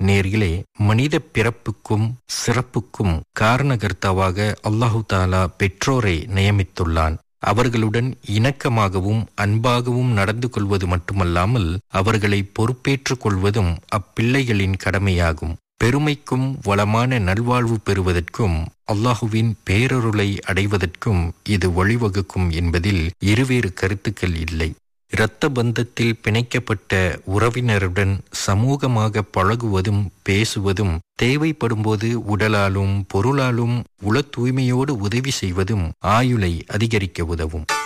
நேர்களே மனித பிறப்புக்கும் சிறப்புக்கும் காரணகர்த்தாவாக அல்லாஹு தாலா பெற்றோரை நியமித்துள்ளான் அவர்களுடன் இணக்கமாகவும் அன்பாகவும் நடந்து கொள்வது மட்டுமல்லாமல் அவர்களை பொறுப்பேற்றுக் கொள்வதும் அப்பிள்ளைகளின் கடமையாகும் பெருமைக்கும் வளமான நல்வாழ்வு பெறுவதற்கும் அல்லாஹுவின் பேரருளை அடைவதற்கும் இது வழிவகுக்கும் என்பதில் இருவேறு கருத்துக்கள் இல்லை இரத்த பந்தத்தில் பிணைக்கப்பட்ட உறவினருடன் சமூகமாக பழகுவதும் பேசுவதும் தேவைப்படும்போது உடலாலும் பொருளாலும் உள தூய்மையோடு உதவி செய்வதும் ஆயுளை அதிகரிக்க உதவும்